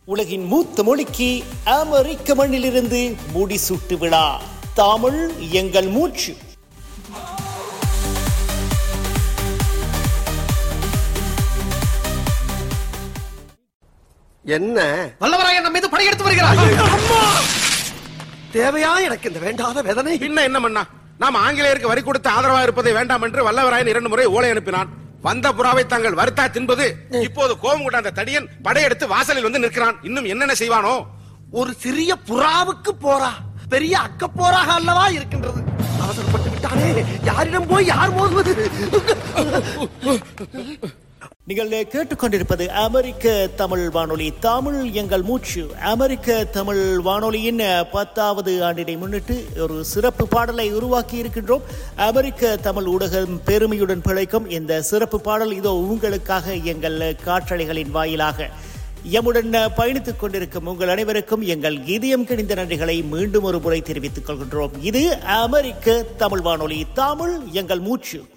உலகின் மூத்த மொழிக்கு அமெரிக்க மண்ணிலிருந்து முடிசூட்டு விழா தமிழ் எங்கள் மூச்சு என்ன வல்லவராயன் நம்ம மீது படையெடுத்து வருகிறார் தேவையா எனக்கு இந்த வேண்டாத வேதனை பின்ன என்ன பண்ணா நாம் ஆங்கிலேயருக்கு வரி கொடுத்து ஆதரவா இருப்பதை வேண்டாம் என்று வல்லவராயன் இரண்டு முறை ஓலை அனுப்பினான் வந்த புறாவை தாங்கள் வருத்தா தின்பது இப்போது கோபம் கொண்ட அந்த தடியன் படையெடுத்து வாசலில் வந்து நிற்கிறான் இன்னும் என்னென்ன செய்வானோ ஒரு சிறிய புறாவுக்கு போரா பெரிய அக்க போராக அல்லவா இருக்கின்றது அவசரப்பட்டு விட்டானே யாரிடம் போய் யார் மோதுவது நீங்கள் கேட்டுக்கொண்டிருப்பது அமெரிக்க தமிழ் வானொலி தமிழ் எங்கள் மூச்சு அமெரிக்க தமிழ் வானொலியின் பத்தாவது ஆண்டினை முன்னிட்டு ஒரு சிறப்பு பாடலை உருவாக்கி இருக்கின்றோம் அமெரிக்க தமிழ் ஊடகம் பெருமையுடன் பிழைக்கும் இந்த சிறப்பு பாடல் இதோ உங்களுக்காக எங்கள் காற்றலைகளின் வாயிலாக எம்முடன் பயணித்துக் கொண்டிருக்கும் உங்கள் அனைவருக்கும் எங்கள் இதயம் கிணிந்த நன்றிகளை மீண்டும் ஒரு முறை தெரிவித்துக் கொள்கின்றோம் இது அமெரிக்க தமிழ் வானொலி தமிழ் எங்கள் மூச்சு